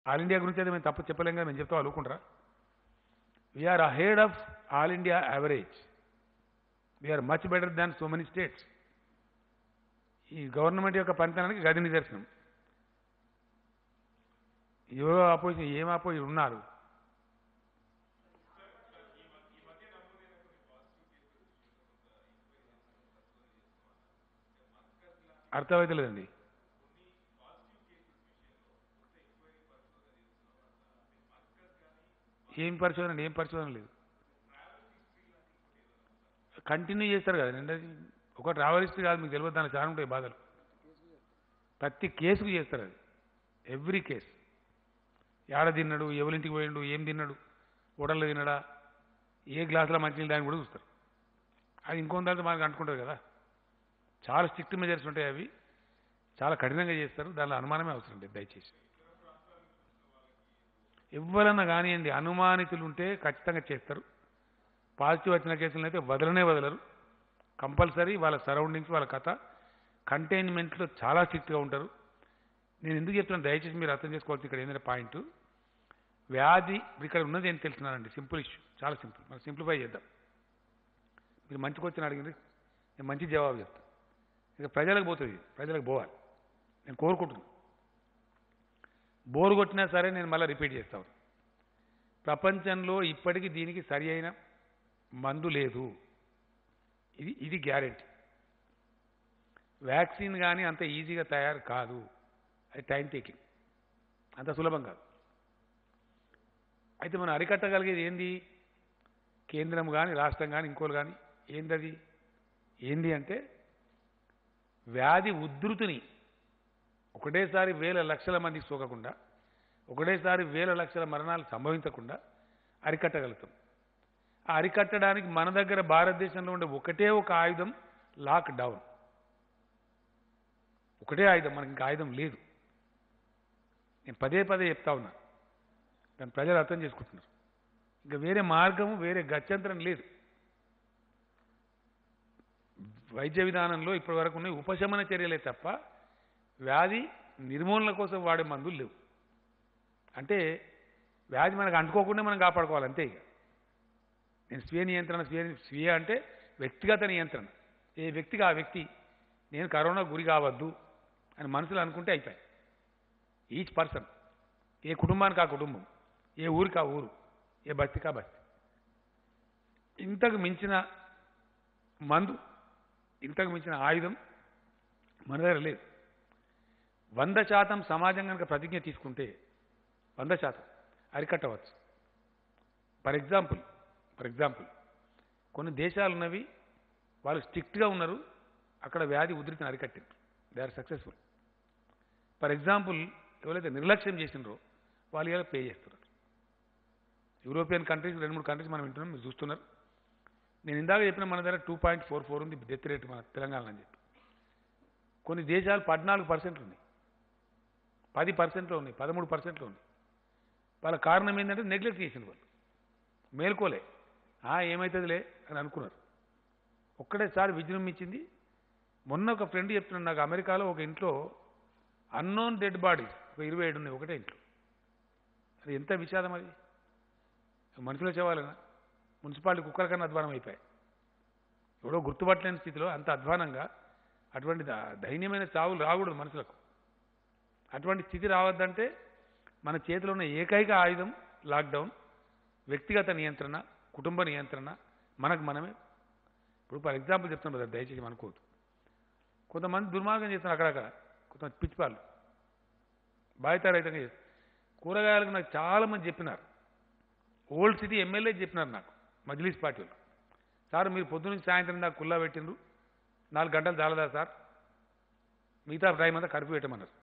all India గురించి అయితే మేము తప్పు చెప్పలేం కదా మేము చెప్తాం అనుకుంటారా we're ahead of all India average we're much better than so many states ఈ గవర్నమెంట్ యొక్క పనితనానికి గది నిదర్శనం ఎవరో అపోజిషన్ ఏం అపోజిషన్ ఉన్నారు అర్థమైతలేదండి ఏం పరిశోధన ఏం పరిశోధన లేదు కంటిన్యూ చేస్తారు కదా నిండా ఒక ట్రావెలిస్ట్ కాదు మీకు తెలియదు దాని చాలా ఉంటాయి బాధలు ప్రతి కేసుకు చేస్తారు అది ఎవ్రీ కేసు ఏడ తిన్నాడు ఎవరింటికి పోయిండు ఏం తిన్నాడు హోటల్లో తిన్నాడా ఏ గ్లాసులో మంచినీళ్ళు దాన్ని కూడా చూస్తారు అది ఇంకొంత దాంట్లో మనకు అంటుకుంటారు కదా చాలా స్ట్రిక్ట్ మెజర్స్ ఉంటాయి అవి చాలా కఠినంగా చేస్తారు దానిలో అనుమానమే అవసరం లేదు దయచేసి ఎవరన్నా కానివ్వండి అనుమానితులు ఉంటే ఖచ్చితంగా చేస్తారు పాజిటివ్ వచ్చిన కేసులను అయితే వదలనే వదలరు కంపల్సరీ వాళ్ళ సరౌండింగ్స్ వాళ్ళ కథ కంటైన్మెంట్లో చాలా స్ట్రిక్ట్గా ఉంటారు నేను ఎందుకు చెప్తున్నాను దయచేసి మీరు అర్థం చేసుకోవాల్సి ఇక్కడ ఏంటంటే పాయింట్ వ్యాధి ఇక్కడ ఉన్నది ఏం తెలుసున్నానండి సింపుల్ ఇష్యూ చాలా సింపుల్ మనం సింప్లిఫై చేద్దాం మీరు మంచికి వచ్చిన అడిగింది నేను మంచి జవాబు చెప్తాను ఇక ప్రజలకు పోతుంది ప్రజలకు పోవాలి నేను కోరుకుంటున్నాను బోరు కొట్టినా సరే నేను మళ్ళీ రిపీట్ చేస్తాను ప్రపంచంలో ఇప్పటికీ దీనికి సరి అయిన మందు లేదు ఇది ఇది గ్యారెంటీ వ్యాక్సిన్ కానీ అంత ఈజీగా తయారు కాదు అది టైం టేకింగ్ అంత సులభం కాదు అయితే మనం అరికట్టగలిగేది ఏంది కేంద్రం కానీ రాష్ట్రం కానీ ఇంకోలు కానీ ఏందది ఏంది అంటే వ్యాధి ఉధృతిని ఒకటేసారి వేల లక్షల మందికి సోకకుండా ఒకటేసారి వేల లక్షల మరణాలు సంభవించకుండా అరికట్టగలుగుతాం ఆ అరికట్టడానికి మన దగ్గర భారతదేశంలో ఉండే ఒకటే ఒక ఆయుధం లాక్ డౌన్ ఒకటే ఆయుధం మనకి ఇంకా ఆయుధం లేదు నేను పదే పదే చెప్తా ఉన్నా దాన్ని ప్రజలు అర్థం చేసుకుంటున్నారు ఇంకా వేరే మార్గం వేరే గత్యంతరం లేదు వైద్య విధానంలో ఇప్పటి వరకు ఉన్న ఉపశమన చర్యలే తప్ప వ్యాధి నిర్మూలన కోసం వాడే మందులు లేవు అంటే వ్యాధి మనకు అంటుకోకుండా మనం కాపాడుకోవాలి అంతే ఇక నేను స్వీయ నియంత్రణ స్వీయ స్వీయ అంటే వ్యక్తిగత నియంత్రణ ఏ వ్యక్తికి ఆ వ్యక్తి నేను కరోనా గురి కావద్దు అని మనసులో అనుకుంటే అయిపోయాయి ఈచ్ పర్సన్ ఏ కుటుంబానికి ఆ కుటుంబం ఏ ఊరికి ఆ ఊరు ఏ బస్తికి ఆ బస్తి ఇంతకు మించిన మందు ఇంతకు మించిన ఆయుధం మన దగ్గర లేదు వంద శాతం సమాజం కనుక ప్రతిజ్ఞ తీసుకుంటే వంద శాతం అరికట్టవచ్చు ఫర్ ఎగ్జాంపుల్ ఫర్ ఎగ్జాంపుల్ కొన్ని దేశాలు ఉన్నవి వాళ్ళు స్ట్రిక్ట్గా ఉన్నారు అక్కడ వ్యాధి ఉధృతిని అరికట్టారు they are successful for example ఎవరైతే నిర్లక్ష్యం చేసినారో వాళ్ళు ఇలా పే చేస్తున్నారు యూరోపియన్ కంట్రీస్ రెండు మూడు కంట్రీస్ మనం వింటున్నాం మీరు చూస్తున్నారు నేను ఇందాక చెప్పిన మన దగ్గర టూ పాయింట్ ఫోర్ ఫోర్ ఉంది డెత్ రేట్ మన తెలంగాణ అని చెప్పి కొన్ని దేశాలు పద్నాలుగు పర్సెంట్లు ఉన్నాయి పది పర్సెంట్లో ఉన్నాయి పదమూడు పర్సెంట్లో ఉన్నాయి వాళ్ళ కారణం ఏంటంటే నెగ్లెక్ట్ చేసిన వాళ్ళు మేల్కోలే ఆ ఏమవుతుందిలే అని అనుకున్నారు ఒక్కడేసారి విజృంభించింది మొన్న ఒక ఫ్రెండ్ చెప్తున్నాడు నాకు అమెరికాలో ఒక ఇంట్లో అన్నోన్ డెడ్ బాడీస్ ఒక ఇరవై ఏడు ఉన్నాయి ఒకటే ఇంట్లో అది ఎంత విషాదం అది మనుషులు చేవాలనా మున్సిపాలిటీ కుక్కల కన్నా అధ్వానం అయిపోయాయి ఎవడో గుర్తుపట్టలేని స్థితిలో అంత అధ్వానంగా అటువంటి ద- దైన్యమైన చావులు రాకూడదు మనుషులకు అటువంటి స్థితి రావద్దంటే మన చేతిలో ఉన్న ఏకైక ఆయుధం లాక్డౌన్ వ్యక్తిగత నియంత్రణ కుటుంబ నియంత్రణ మనకు మనమే ఇప్పుడు ఫర్ ఎగ్జాంపుల్ చెప్తాను కదా దయచేసి అనుకోవద్దు కొంతమంది దుర్మార్గం చేస్తున్నారు అక్కడక్కడ కొంతమంది పిచ్చిపాళ్ళు బాధితారహితంగా చేస్తారు కూరగాయలకు నాకు చాలామంది చెప్పినారు ఓల్డ్ సిటీ ఎమ్మెల్యే చెప్పినారు నాకు మజ్లీస్ పార్టీ వాళ్ళు సార్ మీరు పొద్దునుంచి సాయంత్రం దాకా కుల్లా పెట్టిండ్రు నాలుగు గంటలు చాలదా సార్ మిగతా టైం అంతా కడుపు పెట్టమన్నారు